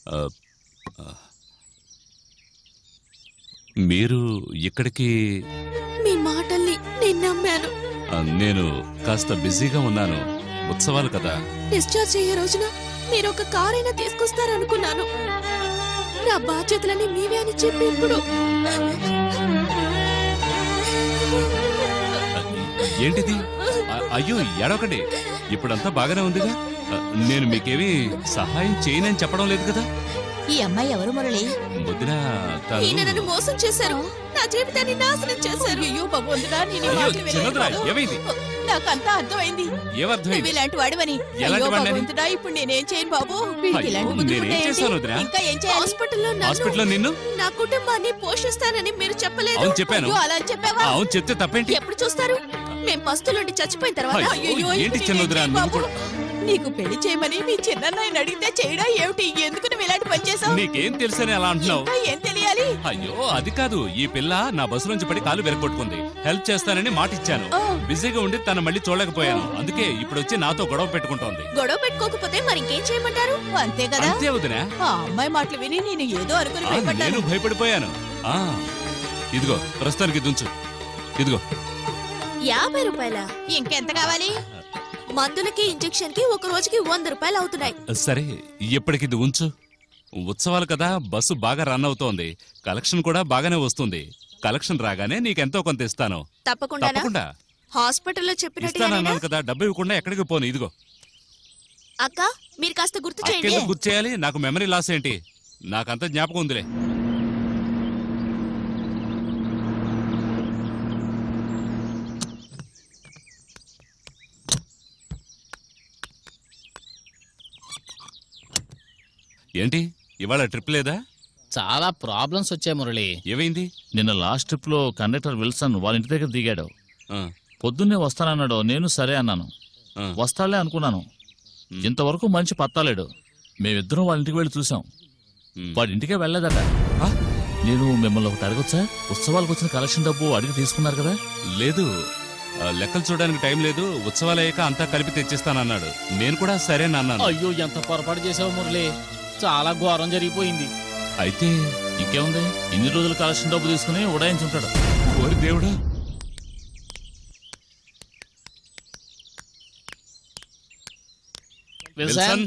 ఆ, ఆ. మీరు ఇక్కడికి మీ మాటల్ని నేను నమ్మాను ఆ, నేను కాస్త బిజీగా ఉన్నాను ఉత్సవాలు కదా డిశ్చార్జ్ అయ్యే రోజున మీరు ఒక కారైనా తీసుకొస్తారనుకున్నాను నా బాధ్యతలని మీవే అని చెప్పి ఇప్పుడు ఏంటిది ఆ, అయ్యో ఎడొకటి ఇప్పుడంతా బాగానే ఉందిగా ఆ, నేను మీకేమీ సహాయం చేయనని చెప్పడం లేదు కదా ఈ అమ్మాయి ఎవరు మురళి వదిన ఈయన నన్ను తను మోసం చేశారు నా జీవితాన్ని నాశనం చేశారు అయ్యో భగవంతుడా నేను ఈ అయ్యో, మాటలు వినలేదు చిన్నదిరా, బాబు. ఏమైంది? నాకంతా అర్థమైంది నువ్వు ఏమర్థమైంది ఇలాంటి వాడివని ఎలాంటి అయ్యో వాడినని? భగవంతుడా ఇప్పుడు నేనేం చేయను బాబు వీడికి అయ్యో, ఇలాంటి బుద్ధి నేనేం ఉంటాయేంటి? చేశాను వదినా? ఇంకా ఏం చేయాలి హాస్పిటల్లో హాస్పిటల్లో నన్ను నిన్ను నా కుటుంబాన్ని పోషిస్తానని మీరు చెప్పలేదు అవును చెప్పాను అయ్యో అలా అని చెప్పావా ఆ, అవును చెప్తే తప్పేంటి ఎప్పుడు చూస్తారు మేం పస్తులుండి చచ్చిపోయిన తర్వాత అయ్యో, అయ్యో ఏంటి ఇప్పుడు చిన్నదిరా, నేనేం నువ్వు బాబు? నీకు పెళ్లి చేయమని మీ చిన్నన్నయ్యని అడిగితే చేయడా ఏమిటి ఎందుకు నువ్వు ఇలాంటి పని చేసావు నీకేం తెలుసని అలా అంటున్నావు ఇంకా ఏం తెలియాలి అయ్యో అది కాదు ఈ పిల్ల నా బస్సు నుంచి పడి కాలు వెరగొట్టుకుంది హెల్ప్ చేస్తానని మాట ఇచ్చాను ఆ. బిజీగా ఉండి తను మళ్ళీ చూడలేకపోయాను అందుకే ఇప్పుడు వచ్చి నాతో గొడవ పెట్టుకుంటోంది గొడవ పెట్టుకోకపోతే మరి ఇంకేం చేయమంటారు అంతే కదా అంతే వదినా ఆ అమ్మాయి మాటలు విని నేను ఏదో అనుకుని ఆ, నేను భయపడ్డాను భయపడిపోయాను ఆ ఇదిగో ప్రస్తుతానికి దుంచు ఇదిగో యాభై రూపాయల ఇంకెంత కావాలి మందులకి ఇంజెక్షన్ కి ఒక రోజుకి వంద రూపాయలు అవుతున్నాయి సరే ఇప్పటికి ఇది ఉంచు ఉత్సవాలు కదా బస్సు బాగా రన్ అవుతోంది కలెక్షన్ కూడా బాగానే వస్తుంది కలెక్షన్ రాగానే నీకెంతో కొంత ఇస్తాను తప్పకుండా తప్పకుండా హాస్పిటల్లో చెప్పినట్టుగా ఇస్తానన్నాను కదా డబ్బు ఇవ్వకుండా ఎక్కడికి పోను ఇదిగో అక్క మీరు కాస్త గుర్తు చేయండి అక్కెందుకు గుర్తు చేయాలి నాకు మెమరీ లాస్ ఏంటి నాకంత జ్ఞాపకం ఉందిలే ఏంటి ఇవాళ ట్రిప్ లేదా చాలా ప్రాబ్లమ్స్ వచ్చాయి మురళి ఏమైంది నిన్న లాస్ట్ ట్రిప్ లో కండక్టర్ విల్సన్ వాళ్ళ ఇంటి దగ్గర దిగాడు ఆ, పొద్దున్నే వస్తానన్నాడు నేను సరే అన్నాను ఆ. వస్తాలే అనుకున్నాను ఇంతవరకు మంచి పత్తాలేడు మేమిద్దరం వాళ్ళ ఇంటికి వెళ్ళి చూసాం ఉమ్. వాడి ఇంటికే వెళ్ళలేదట ఆ? నేను మిమ్మల్ని ఒకటి అడగొచ్చా ఉత్సవాలకు వచ్చిన కలెక్షన్ డబ్బు అడిగి తీసుకున్నారు కదా లేదు ఆ, లెక్కలు చూడడానికి టైం లేదు ఉత్సవాలు అయ్యాక అంతా కలిపి తెచ్చిస్తానన్నాడు నేను కూడా సరేనన్నాను అయ్యో ఎంత పొరపాటు చేసావు మురళి చాలా ఘోరం జరిగిపోయింది అయితే ఇంకేముంది ఇన్ని రోజులు కలెక్షన్ డబ్బు తీసుకుని ఉడాయించుంటాడు ఓరి దేవుడా విల్సన్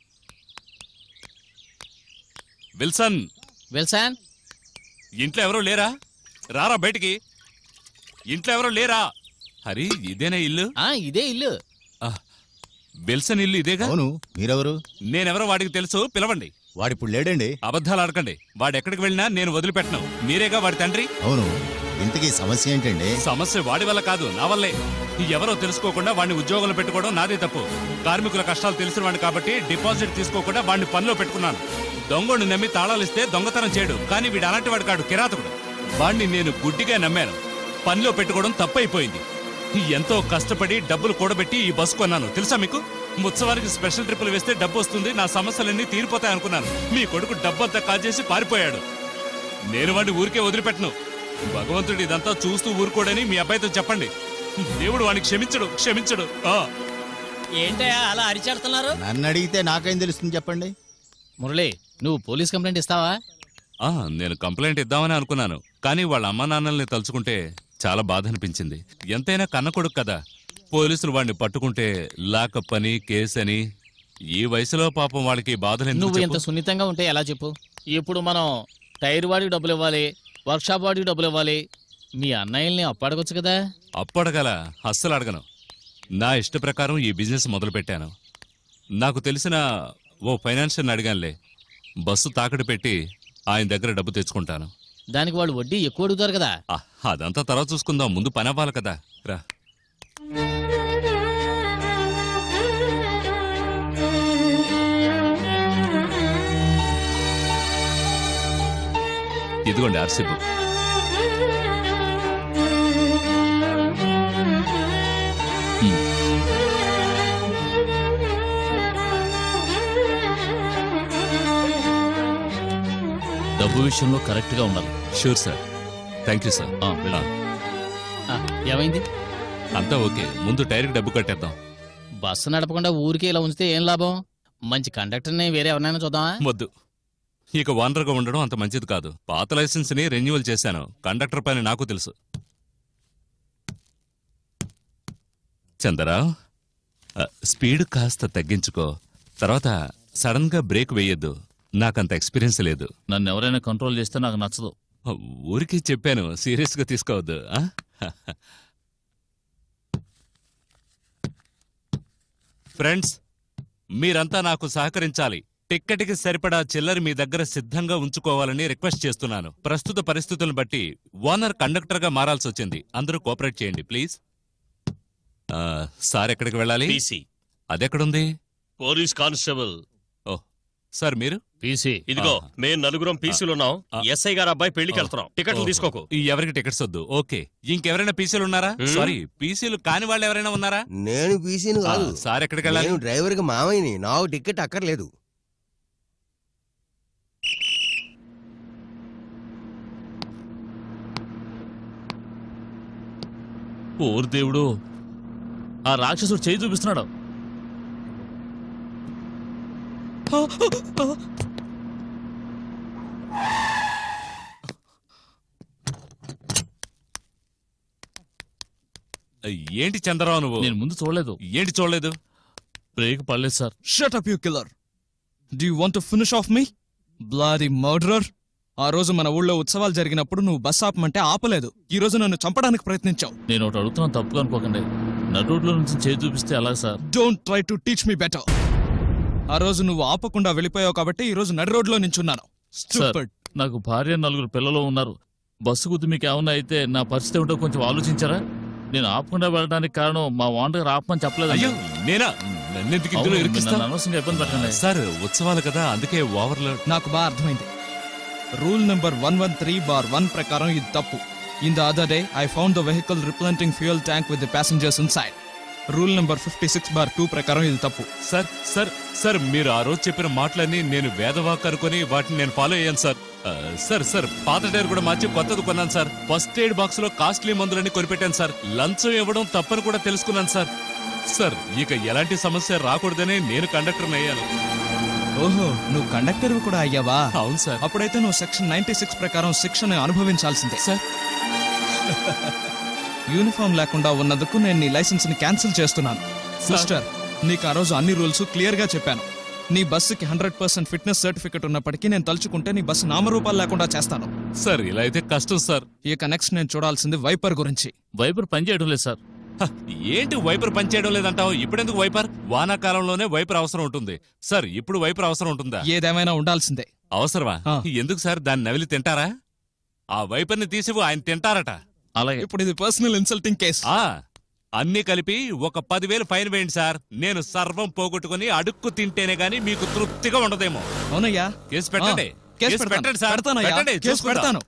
విల్సన్ విల్సన్ ఇంట్లో ఎవరో లేరా రారా బయటికి ఇంట్లో ఎవరో లేరా హరి ఇదేనా ఇల్లు ఆ ఇదే ఇల్లు ఆ, విల్సన్ ఇల్లు ఇదేగా అవును మీరెవరు నేనెవరో వాడికి తెలుసు పిలవండి వాడిప్పుడు లేడండి అబద్ధాలు ఆడకండి వాడు ఎక్కడికి వెళ్ళినా నేను వదిలిపెట్టను మీరేగా వాడి తండ్రి అవును ఇంతకీ సమస్య ఏంటండి సమస్య వాడి వల్ల కాదు నా వల్లే ఎవరో తెలుసుకోకుండా వాడిని ఉద్యోగంలో పెట్టుకోవడం నాదే తప్పు కార్మికుల కష్టాలు తెలిసిన వాడిని కాబట్టి డిపాజిట్ తీసుకోకుండా వాడిని పనిలో పెట్టుకున్నాను దొంగను నమ్మి తాళాలు ఇస్తే దొంగతనం చేయడు కానీ వీడు అలాంటి వాడు కాడు కిరాతకుడు వాడిని నేను గుడ్డిగా నమ్మాను పనిలో పెట్టుకోవడం తప్పైపోయింది ఎంతో కష్టపడి డబ్బులు కూడబెట్టి ఈ బస్సు కొన్నాను తెలుసా మీకు ఉత్సవానికి స్పెషల్ ట్రిప్పులు వేస్తే డబ్బు వస్తుంది నా సమస్యలన్నీ తీరిపోతాయి అనుకున్నాను మీ కొడుకు డబ్బంతా కాజేసి పారిపోయాడు నేను వాడిని ఊరికే వదిలిపెట్టను భగవంతుడు ఇదంతా చూస్తూ ఊరుకోడని మీ అబ్బాయితో చెప్పండి దేవుడు వాడిని క్షమించడు క్షమించడు ఆ ఏంటయ్యా అలా అరిచేడుతున్నారు నన్ను అడిగితే నాకేం తెలుస్తుంది చెప్పండి మురళి నువ్వు పోలీస్ కంప్లైంట్ ఇస్తావా ఆ, నేను కంప్లైంట్ ఇద్దామని అనుకున్నాను కానీ వాళ్ళ అమ్మా నాన్నల్ని తలుచుకుంటే చాలా బాధ అనిపించింది ఎంతైనా కన్న కొడుకు కదా పోలీసులు వాడిని పట్టుకుంటే లాకప్ అని కేసు అని ఈ వయసులో పాపం వాళ్ళకి ఈ బాధలు ఎందుకు నువ్వు చెప్పు? ఎంత సున్నితంగా ఉంటే ఎలా చెప్పు ఇప్పుడు మనం టైర్ వాడికి డబ్బులు ఇవ్వాలి వర్క్షాప్ వాడికి డబ్బులు ఇవ్వాలి మీ అన్నయ్యల్ని అప్పాడగొచ్చు కదా అప్పడగల అస్సలు అడగను నా ఇష్ట ప్రకారం ఈ బిజినెస్ మొదలు పెట్టాను నాకు తెలిసిన ఓ ఫైనాన్షియల్ అడిగానులే బస్సు తాకడి పెట్టి ఆయన దగ్గర డబ్బు తెచ్చుకుంటాను దానికి వాళ్ళు వడ్డీ ఎక్కువ అడుగుతారు కదా ఆ, అదంతా తర్వాత చూసుకుందాం ముందు పని అవ్వాలి కదా రా ఇదిగోండి ఆర్సీ బుక్ హ్మ్. డబ్బు విషయంలో కరెక్ట్ గా ఉండాలి sure sir thank you sir ఆ, వెళ్ళు. ఆ, ఆ, ఏమైంది అంతా ఓకే ముందు టైర్కి డబ్బు కట్టేద్దాం బస్సు నడపకుండా ఊరికే ఇలా ఉంచితే ఏం లాభం మంచి కండక్టర్ని వేరే ఎవరినైనా చూద్దామా వద్దు ఇక ఓనర్గా ఉండడం అంత మంచిది కాదు పాత లైసెన్స్ ని రెన్యువల్ చేశాను కండక్టర్ పని నాకు తెలుసు చందరావు ఆ, స్పీడ్ కాస్త తగ్గించుకో తర్వాత సడన్ గా బ్రేక్ వేయొద్దు నాకంత ఎక్స్పీరియన్స్ లేదు నన్ను ఎవరైనా కంట్రోల్ చేస్తే నాకు నచ్చదు ఊరికి చెప్పాను సీరియస్ గా తీసుకోవద్దు ఆ? ఫ్రెండ్స్ మీరంతా నాకు సహకరించాలి టిక్కెట్కి సరిపడా చిల్లర మీ దగ్గర సిద్ధంగా ఉంచుకోవాలని రిక్వెస్ట్ చేస్తున్నాను ప్రస్తుత పరిస్థితులను బట్టి ఓనర్ కండక్టర్ గా మారాల్సి వచ్చింది అందరూ కోఆపరేట్ చేయండి ప్లీజ్ ఆ, సార్ ఎక్కడికి వెళ్ళాలి పీసీ అదెక్కడుంది పోలీస్ కానిస్టేబుల్ ఓ సార్ మీరు పీసీ ఇదిగో ఆహా. మేము నలుగురం పీసీలు ఉన్నాం ఆ. ఎస్ఐ గారు అబ్బాయి పెళ్లికి వెళ్తున్నాం టికెట్లు ఓహో. తీసుకోకు ఈ ఎవరికి టికెట్స్ వద్దు ఓకే ఇంకెవరైనా పీసీలు ఉన్నారా హ్మ్. సారీ పీసీలు కాని వాళ్ళు ఎవరైనా ఉన్నారా నేను పీసీని ఆ, కాదు సార్ ఎక్కడికి వెళ్ళాలి నేను డ్రైవర్కి మామయ్యని నాకు టికెట్ అక్కర్లేదు ఓరు దేవుడు ఆ రాక్షసుడు చేయి చూపిస్తున్నాడు ఏంటి చంద్రరావు నువ్వు నేను ముందు చూడలేదు ఏంటి చూడలేదు బ్రేక్ పడలేదు sir Shut up, you killer. Do you want to finish off me? Bloody murderer. ఆ రోజు మన ఊళ్ళో ఉత్సవాలు జరిగినప్పుడు నువ్వు బస్ ఆపమంటే ఆపలేదు ఈ రోజు నన్ను చంపడానికి ప్రయత్నించావు నేను ఒకటి అడుగుతున్నాను తప్పుగా అనుకోకండి నటుట్లో నుంచి చేయి చూపిస్తే ఎలా sir don't try to teach me better ఆ రోజు నువ్వు ఆపకుండా వెళ్ళిపోయావు కాబట్టి ఈ రోజు నడి రోడ్లో నించున్నాను సార్ Stupid. నాకు భార్య నలుగురు పిల్లలు ఉన్నారు బస్సు గుద్దు మీకు ఏమన్నా అయితే నా పరిస్థితి ఏమిటో కొంచెం ఆలోచించారా నేను ఆపకుండా వెళ్ళడానికి కారణం మా ఓనర్ ఆపమని చెప్పలేదు అయ్యో నేనా నన్నెందుకు ఇందులో ఇరికిస్తావు అనవసరంగా ఇబ్బంది పెట్టండి సార్ ఉత్సవాలు కదా అందుకే ఓవర్లోడ్ నాకు బాగా అర్థమైంది rule number one one three bar one ప్రకారం ఇది తప్పు in the other day I found the vehicle replenishing fuel tank with the passengers inside rule number fifty six bar two ప్రకారం ఇది తప్పు సార్ సార్ సార్ మీరు ఆ రోజు చెప్పిన మాటలన్నీ నేను వేదవాక్ అనుకుని వాటిని నేను ఫాలో అయ్యాను సార్ ఆ, సార్ సార్ పాత టైర్ కూడా మార్చి కొత్తది కొన్నాను సార్ ఫస్ట్ ఎయిడ్ బాక్స్ లో కాస్ట్లీ మందులన్నీ కొనిపెట్టాను సార్ లంచం ఇవ్వడం తప్పని కూడా తెలుసుకున్నాను సార్ సార్ ఇక ఎలాంటి సమస్య రాకూడదని నేను కండక్టర్ అయ్యాను ఓహో నువ్వు కండక్టర్ కూడా అయ్యావా అవును సార్ అప్పుడైతే నువ్వు సెక్షన్ నైన్టీ సిక్స్ ప్రకారం శిక్షను అనుభవించాల్సిందే సార్ యూనిఫామ్ లేకుండా ఉన్నందుకు నేను నీ లైసెన్స్ ని క్యాన్సిల్ చేస్తున్నాను సిస్టర్ నీకు ఆ రోజు అన్ని రూల్స్ క్లియర్ గా చెప్పాను నీ బస్సుకి హండ్రెడ్ పర్సెంట్ ఫిట్నెస్ సర్టిఫికెట్ ఉన్నప్పటికీ నేను తలుచుకుంటే నీ బస్సు నామరూపాలు లేకుండా చేస్తాను సార్ ఇలా అయితే కష్టం సార్ ఇక నెక్స్ట్ నేను చూడాల్సింది వైపర్ గురించి వైపర్ పని చేయడం లేదు సార్ హ, ఏంటి వైపర్ పనిచేయడం లేదంటావు ఇప్పుడెందుకు వైపర్ వానాకాలంలోనే వైపర్ అవసరం ఉంటుంది సార్ ఇప్పుడు వైపర్ అవసరం ఉంటుందా ఏదేమైనా ఉండాల్సిందే అవసరమా ఆ. ఎందుకు సార్ దాన్ని నవిలి తింటారా ఆ వైపర్ని తీసివు ఆయన తింటారట అలాగే ఇప్పుడు ఇది పర్సనల్ ఇన్సల్టింగ్ కేస్ ఆ అన్ని కలిపి ఒక పదివేలు ఫైన్ వేయండి సార్ నేను సర్వం పోగొట్టుకుని అడుక్కు తింటేనే గాని మీకు తృప్తిగా ఉండదేమో అవునయ్యా కేసు పెట్టండి ఆ, కేసు కేసు పెడతాను. పెట్టండి సార్ పెడతానయ్యా. పెట్టండి, కేసు చూసుకుందాం. పెడతాను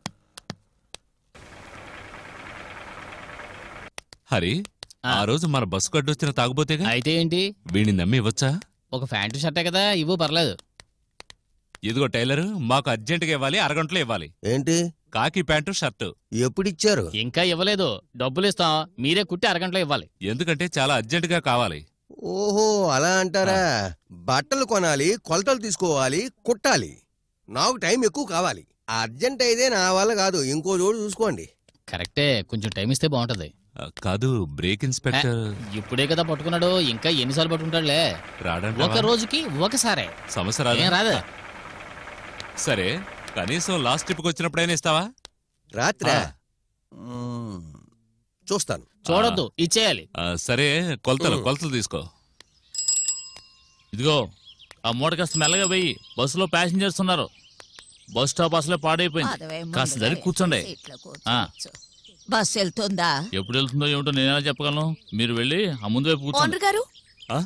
హరి ఆ. ఆ రోజు మన బస్సు కడ్డొచ్చిన తాగుబోతేగా అయితే ఏంటి వీడిని నమ్మి ఇవ్వచ్చా ఒక ప్యాంటు షర్టే కదా ఇవ్వు పర్లేదు ఇదిగో టైలర్ మాకు అర్జెంటుగా ఇవ్వాలి అరగంటలో ఇవ్వాలి ఏంటి కాకి ప్యాంటు షర్టు ఎప్పుడు ఇచ్చారు ఇంకా ఇవ్వలేదు డబ్బులు ఇస్తాం మీరే కుట్టి అరగంటలో ఇవ్వాలి ఎందుకంటే చాలా అర్జెంటుగా కావాలి ఓహో అలా అంటారా బట్టలు కొనాలి కొలతలు తీసుకోవాలి కుట్టాలి నాకు టైం ఎక్కువ కావాలి అర్జెంట్ అయితే నా వల్ల కాదు ఇంకో చోటు చూసుకోండి కరెక్టే కొంచెం టైం ఇస్తే బాగుంటది ఆ, కాదు బ్రేక్ ఇన్స్పెక్టర్ ఇప్పుడే కదా పట్టుకున్నాడు ఇంకా ఎన్నిసార్లు పట్టుకుంటాడులే రావడానికి ఒక రోజుకి ఒకసారే సమస్య ఏం రాదు రాదు సరే కనీసం లాస్ట్ ట్రిప్కి వచ్చినప్పుడైనా ఇస్తావా రాత్రి ఆ. చూస్తాను చూడొద్దు ఇచ్చేయాలి ఆ, సరే కొలతలు ఉమ్. కొలతలు తీసుకో ఇదిగో ఆ మూట కాస్త మెల్లగా వెయ్యి బస్సులో ప్యాసింజర్స్ ఉన్నారు బస్ స్టాప్ అసలే పాడైపోయింది అదవే కాస్త ముందుగా జరిగి కూర్చోండి సీట్లో ఆ. కూర్చోవచ్చు. బస్ వెళ్తుందా ఎప్పుడు వెళ్తుందో ఏమిటో నేనేలా చెప్పగలను మీరు వెళ్ళి ఆ ముందు వైపు కూర్చోండి ఓనర్ గారు ఆ?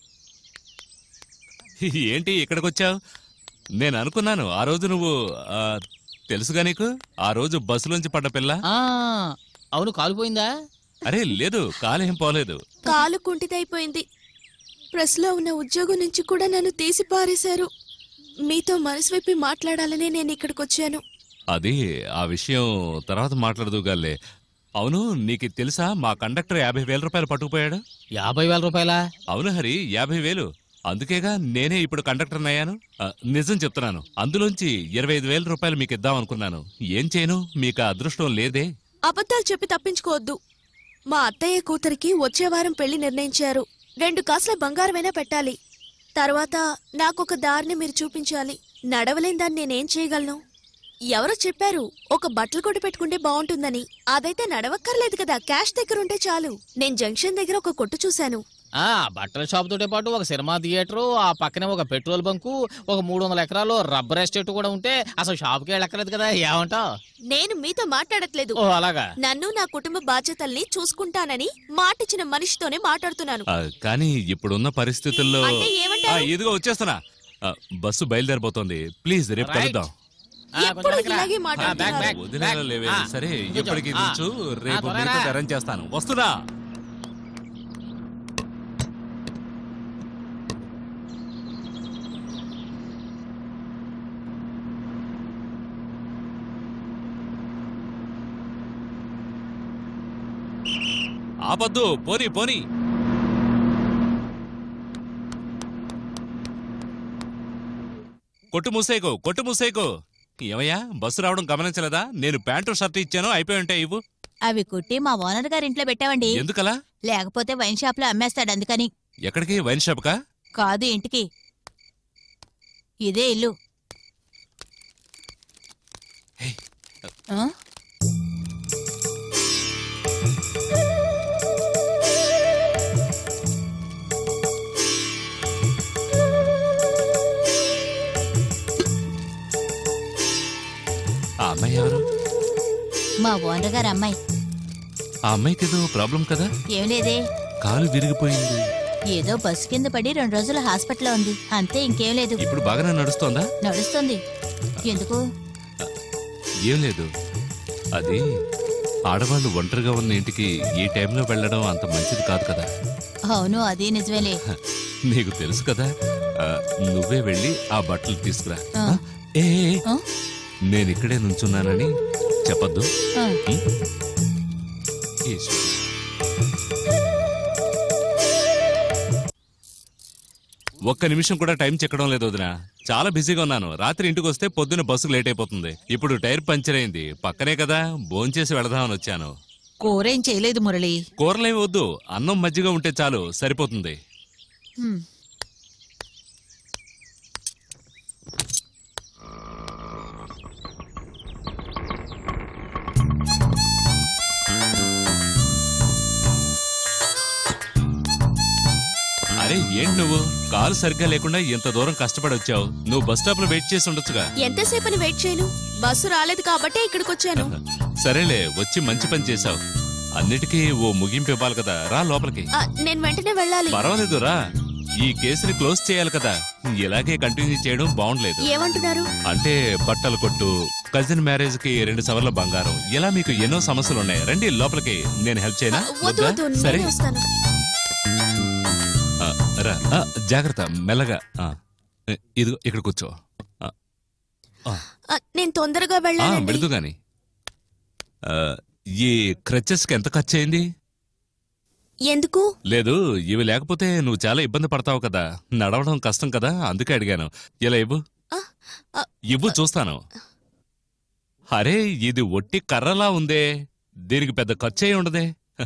ఏంటి ఇక్కడికి వచ్చావు నేను అనుకున్నాను ఆ రోజు నువ్వు ఆ, తెలుసుగా నీకు ఆ రోజు బస్సులోంచి పడ్డ పిల్ల ఆ, అవును కాలిపోయిందా అరే లేదు కాలేం పోలేదు కాలు కుంటిదైపోయింది ప్రెస్ లో ఉన్న ఉద్యోగం నుంచి కూడా నన్ను తీసి పారేశారు మీతో మనసు విప్పి మాట్లాడాలనే నేను ఇక్కడికి వచ్చాను అది ఆ విషయం తర్వాత మాట్లాడదు గాలే అవును నీకు తెలుసా మా కండక్టర్ యాభై వేల రూపాయలు పట్టుకుపోయాడు యాభై వేల రూపాయలా అవును హరి యాభై వేలు అందుకేగా నేనే ఇప్పుడు కండక్టర్ అయ్యాను ఆ, నిజం చెప్తున్నాను అందులోంచి ఇరవై ఐదు వేల రూపాయలు మీకు ఇద్దాం అనుకున్నాను ఏం చేయను మీకు ఆ అదృష్టం లేదే అబద్ధాలు చెప్పి తప్పించుకోవద్దు మా అత్తయ్య కూతురికి వచ్చే వారం పెళ్లి నిర్ణయించారు రెండు కాసుల బంగారమైనా పెట్టాలి తర్వాత నాకొక దారిని మీరు చూపించాలి నడవలేని దాన్ని నేనేం చేయగలను ఎవరో చెప్పారు ఒక బట్టలు కొట్టు పెట్టుకుంటే బాగుంటుందని అదైతే నడవక్కర్లేదు కదా క్యాష్ దగ్గర ఉంటే చాలు నేను జంక్షన్ దగ్గర ఒక కొట్టు చూశాను ఆ బట్టల షాప్ తోటే పాటు ఒక సినిమా థియేటర్ ఆ పక్కనే ఒక పెట్రోల్ బంకు ఒక మూడు వందల ఎకరాలు రబ్బర్ ఎస్టేట్ కూడా ఉంటే అసలు షాప్కి వెళ్ళక్కర్లేదు కదా ఏమంటావ్ నేను మీతో మాట్లాడట్లేదు ఓ అలాగా నన్ను నా కుటుంబ బాధ్యతల్ని చూసుకుంటానని మాటిచ్చిన మనిషితోనే మాట్లాడుతున్నాను ఆ, కానీ ఇప్పుడున్న పరిస్థితుల్లో అంటే ఆ, ఏమంటారు ఇదిగో వచ్చేస్తున్నా ఆ, బస్సు బయలుదేరిపోతుంది ప్లీజ్ రేపు Right. కలుద్దాం ఆ, కొంచెం ఎప్పుడు వెనక్కి రా. ఇలాగే ఆ, మాట్లాడుతున్నారు. back, back, వదిలేలా back. లేవే ఆ, సరే కొంచెం. ఎప్పటికి ఆ, దించు రేపు త్వరగా మీతో రా. అరేంజ్ చేస్తాను వస్తున్నా ఆపద్దు పోనీ పోనీ కొట్టు మూసేయకు కొట్టు మూసేయకు ఏమయ్యా బస్సు రావడం గమనించలేదా నేను ప్యాంటు షర్ట్ ఇచ్చాను అయిపోయి ఉంటాయి ఇవ్వు అవి కుట్టి మా ఓనర్ గారి ఇంట్లో పెట్టామండి ఎందుకలా లేకపోతే వైన్ షాప్ లో అమ్మేస్తాడు అందుకని ఎక్కడికి వైన్ షాప్ కా కాదు ఇంటికి ఇదే ఇల్లు ఆ? ఆ అమ్మాయి ఎవరు మా ఓనర్ గారు అమ్మాయి ఆ అమ్మాయికి ఏదో ప్రాబ్లం కదా ఏం లేదే కాలు విరిగిపోయింది ఏదో బస్సు కింద పడి రెండు రోజులు హాస్పిటల్లో ఉంది అంతే ఇంకేం లేదు ఇప్పుడు బాగానే నడుస్తోందా నడుస్తుంది ఎందుకు ఏం లేదు అది ఆడవాళ్ళు ఒంటరిగా ఉన్న ఇంటికి ఈ టైంలో వెళ్ళడం అంత మంచిది కాదు కదా అవును అది నిజమేలే నీకు తెలుసు కదా ఆ, నువ్వే వెళ్ళి ఆ బట్టలు తీసుకురా ఆ. ఆ? ఏ ఏ, ఏ, ఆ? నేను ఇక్కడే నుంచున్నానని చెప్పద్దు ఆ. ఈశ్వరుడు. ఒక్క నిమిషం కూడా టైం చెక్కడం లేదు వదిన చాలా బిజీగా ఉన్నాను రాత్రి ఇంటికి వస్తే పొద్దున బస్సు లేట్ అయిపోతుంది ఇప్పుడు టైర్ పంచర్ అయింది పక్కనే కదా భోంచేసి వెళదామని వచ్చాను కూరేం చేయలేదు మురళి కూరలేమి వద్దు అన్నం మజ్జిగ ఉంటే చాలు సరిపోతుంది హ్మ్. అరే ఏంటి నువ్వు కాలు సరిగ్గా లేకుండా ఇంత దూరం కష్టపడి వచ్చావు నువ్వు బస్ స్టాప్ లో వెయిట్ చేసి ఉండొచ్చుగా ఎంతసేపని వెయిట్ చేయను బస్సు రాలేదు కాబట్టే ఇక్కడికి వచ్చాను సరేలే వచ్చి మంచి పని చేశావు అన్నిటికీ ఓ ముగింపు ఇవ్వాలి కదా రా లోపలికి ఆ, నేను వెంటనే వెళ్ళాలి పర్వాలేదు రా ఈ కేసుని క్లోజ్ చేయాలి కదా ఇలాగే కంటిన్యూ చేయడం బాగుండలేదు ఏమంటున్నారు అంటే బట్టల కొట్టు కజిన్ మ్యారేజ్ కి రెండు సవర్ల బంగారం ఇలా మీకు ఎన్నో సమస్యలు ఉన్నాయి రండి లోపలికి నేను హెల్ప్ చేయనా వద్దు వద్దా? వద్దు సరే నేనే వస్తాను ఆ, రా ఆ, జాగ్రత్త మెల్లగా ఆ, ఇదిగో ఇక్కడ కూర్చో ఆ, ఆ, నేను తొందరగా ఆ, వెళ్ళాలండి వెళుతూ గాని ఆ, ఈ క్రచెస్ కి ఎంత ఖర్చు అయింది ఎందుకు లేదు ఇవి లేకపోతే నువ్వు చాలా ఇబ్బంది పడతావు కదా నడవడం కష్టం కదా అందుకే అడిగాను ఇలా ఇవ్వు ఆ, ఆ, ఇవ్వు చూస్తాను అరే ఇది ఒట్టి కర్రలా ఉందే దీనికి పెద్ద ఖర్చే ఉండదే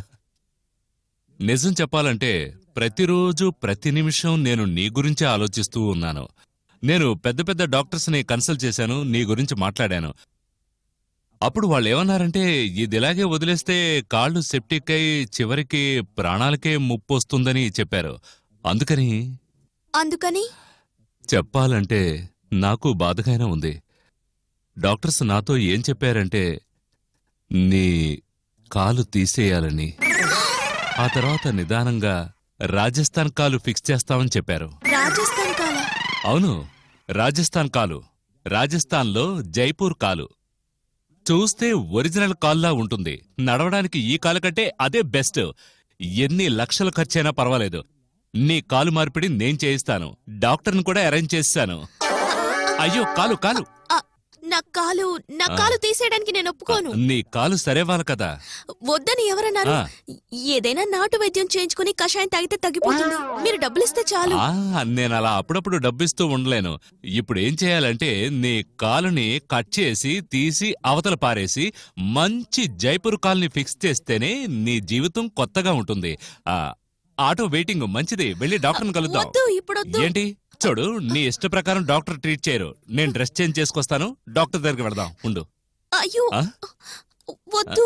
నిజం చెప్పాలంటే ప్రతిరోజు ప్రతి నిమిషం నేను నీ గురించే ఆలోచిస్తూ ఉన్నాను నేను పెద్ద పెద్ద డాక్టర్స్ని కన్సల్ట్ చేశాను నీ గురించి మాట్లాడాను అప్పుడు వాళ్ళు ఏమన్నారంటే ఇది ఇలాగే వదిలేస్తే కాళ్ళు సెప్టిక్ అయి చివరికి ప్రాణాలకే ముప్పు వస్తుందని చెప్పారు అందుకని అందుకని చెప్పాలంటే నాకు బాధగానే ఉంది డాక్టర్స్ నాతో ఏం చెప్పారంటే నీ కాలు తీసేయాలని ఆ తర్వాత నిదానంగా రాజస్థాన్ కాలు ఫిక్స్ చేస్తామని చెప్పారు రాజస్థాన్ కాల అవును రాజస్థాన్ కాలు రాజస్థాన్లో జైపూర్ కాలు చూస్తే ఒరిజినల్ కాల్లా ఉంటుంది నడవడానికి ఈ కాలు కంటే అదే బెస్ట్ ఎన్ని లక్షలు ఖర్చైనా పర్వాలేదు నీ కాలు మార్పిడి నేను చేయిస్తాను డాక్టర్ని కూడా అరేంజ్ చేస్తాను అయ్యో కాలు కాలు ఆ, నా కాలు నా కాలు తీసేయడానికి నేను ఒప్పుకోను నీ కాలు సరేవాలి కదా వద్దని ఎవరన్నారు ఆ. ఏదైనా నాటు వైద్యం చేయించుకుని కషాయం తాగితే తగ్గిపోతుంది మీరు డబ్బులు ఇస్తే చాలు ఆ, నేను అలా అప్పుడప్పుడు డబ్బిస్తూ ఉండలేను ఇప్పుడు ఏం చేయాలంటే నీ కాలుని కట్ చేసి తీసి అవతల పారేసి మంచి జైపూర్ కాల్ని ఫిక్స్ చేస్తేనే నీ జీవితం కొత్తగా ఉంటుంది ఆ ఆటో వెయిటింగ్ మంచిది వెళ్ళి డాక్టర్ని కలుద్దాం వద్దు ఇప్పుడొద్దు ఏంటి చూడు నీ ఇష్ట ప్రకారం డాక్టర్ ట్రీట్ చేయరు నేను డ్రెస్ చేంజ్ చేసుకొస్తాను డాక్టర్ దగ్గరికి వెళదాం ఉండు అయ్యో ఆ? వద్దు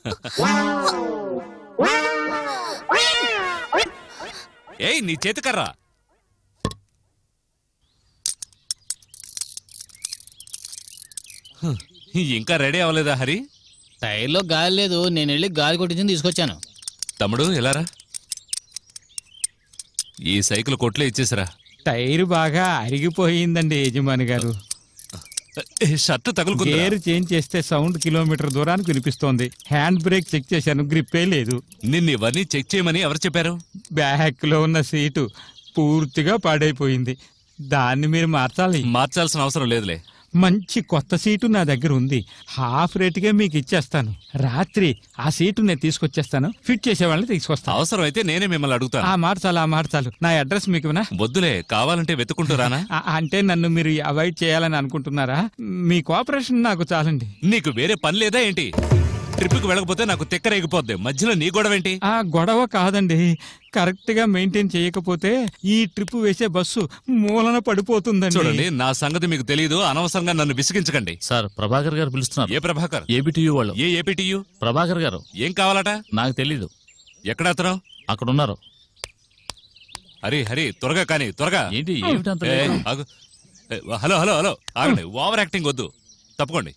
ఏయ్ నీ చేతికర్రా హ్మ్, ఇంకా రెడీ అవ్వలేదా హరి టైర్లో గాలి లేదు నేను వెళ్ళి గాలి కొట్టించి తీసుకొచ్చాను తమ్ముడు ఎలారా ఈ సైకిల్ కొట్లే ఇచ్చేసిరా టైర్ బాగా అరిగిపోయిందండి యజమాని గారు ఏ, షర్ట్ తగులుకుందా గేర్ చేంజ్ చేస్తే సౌండ్ కిలోమీటర్ దూరానికి వినిపిస్తోంది హ్యాండ్ బ్రేక్ చెక్ చేశాను గ్రిప్పే లేదు నిన్ను ఇవన్నీ చెక్ చేయమని ఎవరు చెప్పారు బ్యాక్ లో ఉన్న సీటు పూర్తిగా పాడైపోయింది దాన్ని మీరు మార్చాలి మార్చాల్సిన అవసరం లేదులే మంచి కొత్త సీటు నా దగ్గర ఉంది హాఫ్ రేటుగా మీకు ఇచ్చేస్తాను రాత్రి ఆ సీటు నేను తీసుకొచ్చేస్తాను ఫిట్ చేసే వాళ్ళని తీసుకొస్తాను అవసరం అయితే నేనే మిమ్మల్ని అడుగుతాను ఆ మార్చాలి ఆ మార్చాలి నా అడ్రస్ మీకు వినా వద్దులే కావాలంటే వెతుకుంటూ రానా ఆ- అంటే నన్ను మీరు అవాయిడ్ చేయాలని అనుకుంటున్నారా మీ కోఆపరేషన్ నాకు చాలండి నీకు వేరే పని లేదా ఏంటి ట్రిప్కి వెళ్ళకపోతే నాకు తెక్కరేగిపోద్ది మధ్యలో నీ గొడవ ఏంటి ఆ గొడవ కాదండి కరెక్ట్ గా మెయింటైన్ చేయకపోతే ఈ ట్రిప్ వేసే బస్సు మూలన పడిపోతుందండి చూడండి నా సంగతి మీకు తెలియదు అనవసరంగా నన్ను విసిగించకండి సార్ ప్రభాకర్ గారు పిలుస్తున్నారు ఏ ప్రభాకర్ ఏబిటియు వాళ్ళు ఏ ఏపీటీయు ప్రభాకర్ గారు ఏం కావాలట నాకు తెలీదు ఎక్కడ అతను అక్కడ ఉన్నారు హరి హరి త్వరగా కానీ త్వరగా ఏంటి ఏమిటంత ఏ, లేటు? ఆగు. ఏ, హలో హలో హలో ఆగండి ఓవర్ యాక్టింగ్ వద్దు తప్పుకోండి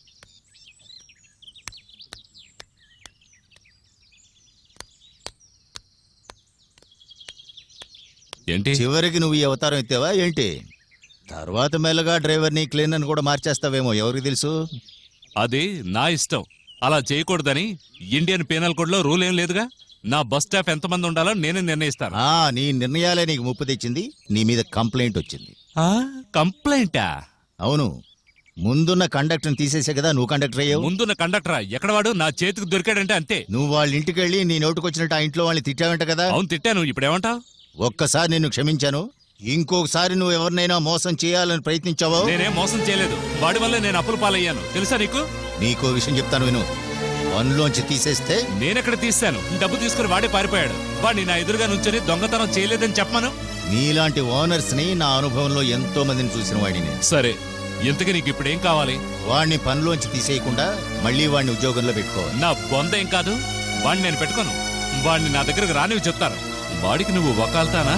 ఏంటి చివరికి నువ్వు ఈ అవతారం ఎత్తావా ఏంటి తర్వాత మెల్లగా డ్రైవర్ని క్లీనర్ని కూడా మార్చేస్తావేమో ఎవరికి తెలుసు అది నా ఇష్టం అలా చేయకూడదని ఇండియన్ పీనల్ కోడ్ లో రూల్ ఏం లేదుగా నా బస్ స్టాఫ్ ఎంతమంది ఉండాలో నేనే నిర్ణయిస్తాను ఆ నీ నిర్ణయాలే నీకు ముప్పు తెచ్చింది నీ మీద కంప్లైంట్ వచ్చింది ఆ, కంప్లైంటా అవును ముందున్న కండక్టర్ని తీసేసే కదా నువ్వు కండక్టర్ అయ్యావు ముందున్న కండక్టరా ఎక్కడ వాడు నా చేతికి దొరికాడంటే అంతే నువ్వు వాళ్ళ ఇంటికి వెళ్ళి నీ నోటుకొచ్చినట్టు ఆ ఇంట్లో వాళ్ళని తిట్టావంట కదా అవును తిట్టాను ఇప్పుడు ఏమంటావు ఒక్కసారి నిన్ను క్షమించాను ఇంకొకసారి నువ్వు ఎవరినైనా మోసం చేయాలని ప్రయత్నించావో నేనేం మోసం చేయలేదు వాడి వల్లే నేను అప్పుల పాలయ్యాను తెలుసా నీకు నీకో విషయం చెప్తాను విను పనిలోంచి తీసేస్తే నేనెక్కడ తీస్తాను డబ్బు తీసుకుని వాడే పారిపోయాడు వాడిని నా ఎదురుగా నుంచొని దొంగతనం చేయలేదని చెప్పమను నీలాంటి ఓనర్స్ ని నా అనుభవంలో ఎంతో మందిని చూసిన వాడిని సరే ఇంతకీ నీకు ఇప్పుడు ఏం కావాలి వాడిని పనిలోంచి తీసేయకుండా మళ్ళీ వాడిని ఉద్యోగంలో పెట్టుకోవాలి నా బొంద ఏం కాదు వాడిని నేను పెట్టుకోను వాడిని నా దగ్గరకు రానివి చెప్తాను వాడికి నువ్వు వకాల్తానా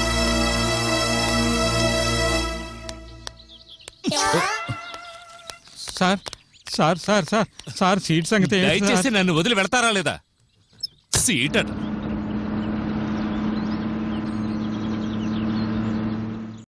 sir sir sir sir sir seat సంగతి ఏంటి సార్? దయచేసి నన్ను వదిలి వెళ్తారా లేదా సీట్ అట